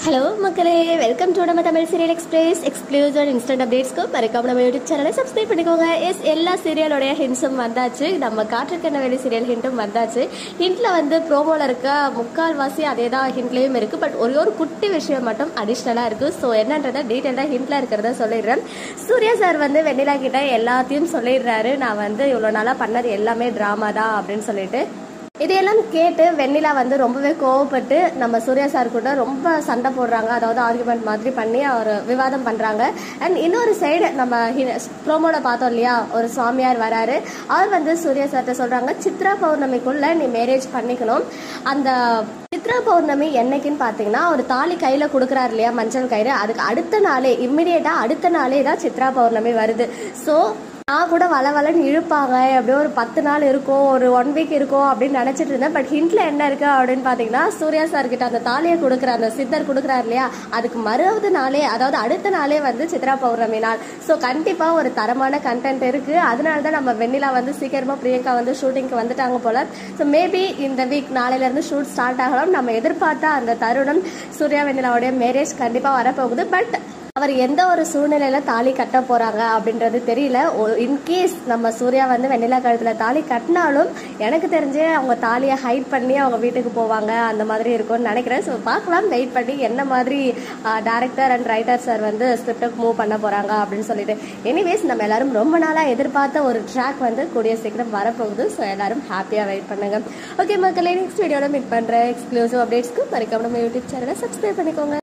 hello மக்களே welcome to நம்ம Tamil serial express exclusive and instant அப்டேட்ஸ்க்கு மறக்காம நம்ம யூடியூப் சேனலை சப்ஸ்கிரைப் பண்ணிக்கோங்க எஸ் எல்லா சீரியலோடைய ஹிண்ட்ஸும் வந்தாச்சு நம்ம காற்றுக்கண்ண வேலை சீரியல் ஹிண்ட்டும் வந்தாச்சு ஹிண்ட்ல வந்து ப்ரோமோல இருக்க முக்கால்வாசி அதே தான் ஹிண்ட்லேயும் இருக்கு பட் ஒரே ஒரு குட்டி விஷயம் மட்டும் அடிஷ்னலாக இருக்கு ஸோ என்னன்றதை டீட்டெயிலாக ஹிண்ட்ல இருக்கிறத சொல்லிடுறேன் சூர்யா சார் வந்து வெண்ணிலா கிட்ட எல்லாத்தையும் சொல்லிடுறாரு நான் வந்து இவ்வளோ நாளாக பண்ணது எல்லாமே ட்ராமா தான் அப்படின்னு சொல்லிட்டு இதையெல்லாம் கேட்டு வெண்ணிலா வந்து ரொம்பவே கோவப்பட்டு நம்ம சூர்யா சார் கூட ரொம்ப சண்டை போடுறாங்க அதாவது ஆர்குமெண்ட் மாதிரி பண்ணி அவர் விவாதம் பண்றாங்க அண்ட் இன்னொரு சைடு நம்ம ப்ரோமோட பார்த்தோம் இல்லையா ஒரு சுவாமியார் வராரு அவர் வந்து சூர்யா சார்கிட்ட சொல்றாங்க சித்ரா பௌர்ணமிக்குள்ள நீ மேரேஜ் பண்ணிக்கணும் அந்த சித்ரா பௌர்ணமி என்னைக்குன்னு பார்த்தீங்கன்னா ஒரு தாலி கையில் கொடுக்குறாரு இல்லையா மஞ்சள் கயிறு அதுக்கு அடுத்த நாளே இம்மிடியேட்டாக அடுத்த நாளே தான் சித்ரா பௌர்ணமி வருது ஸோ நான் கூட வள வளன்னு இழுப்பாங்க அப்படியே ஒரு பத்து நாள் இருக்கும் ஒரு ஒன் வீக் இருக்கும் அப்படின்னு நினச்சிட்டு இருந்தேன் பட் ஹிண்ட்ல என்ன இருக்கு அப்படின்னு பார்த்தீங்கன்னா சூர்யா சார் கிட்ட அந்த தாலியை கொடுக்குற அந்த சித்தர் கொடுக்குறாரு இல்லையா அதுக்கு மறுபது நாளே அதாவது அடுத்த நாளே வந்து சித்ரா பௌர்ணமி நாள் ஸோ கண்டிப்பாக ஒரு தரமான கண்டென்ட் இருக்கு அதனால தான் நம்ம வெண்ணிலா வந்து சீக்கிரமா பிரியங்கா வந்து ஷூட்டிங்க்கு வந்துட்டாங்க போல ஸோ மேபி இந்த வீக் நாளையிலேருந்து ஷூட் ஸ்டார்ட் ஆகலாம் நம்ம எதிர்பார்த்த அந்த தருணம் சூர்யா வெண்ணிலாவுடைய மேரேஜ் கண்டிப்பாக வரப்போகுது பட் அவர் எந்த ஒரு சூழ்நிலையில தாலி கட்ட போறாங்க அப்படின்றது தெரியல இன்கேஸ் நம்ம சூர்யா வந்து வெண்ணிலா கழுத்துல தாலி கட்டினாலும் எனக்கு தெரிஞ்சு அவங்க தாலியை ஹைட் பண்ணி அவங்க வீட்டுக்கு போவாங்க அந்த மாதிரி இருக்கும்னு நினைக்கிறேன் ஸோ பார்க்கலாம் வெயிட் பண்ணி என்ன மாதிரி டேரக்டர் அண்ட் ரைட்டர் சார் வந்து ஸ்கிரிப்டுக்கு மூவ் பண்ண போறாங்க அப்படின்னு சொல்லிட்டு எனிவேஸ் நம்ம எல்லாரும் ரொம்ப நாளா எதிர்பார்த்த ஒரு ட்ராக் வந்து கூடிய சீக்கிரம் வரப்போகுது ஸோ எல்லாரும் ஹாப்பியா வெயிட் பண்ணுங்க ஓகே மக்களே நெக்ஸ்ட் வீடியோட மீட் பண்றேன் எக்ஸ்க்ளூசிவ் அப்டேட்ஸ்க்கு மறக்காம நம்ம யூடியூப் சேனலை சப்ஸ்கிரைப் பண்ணிக்கோங்க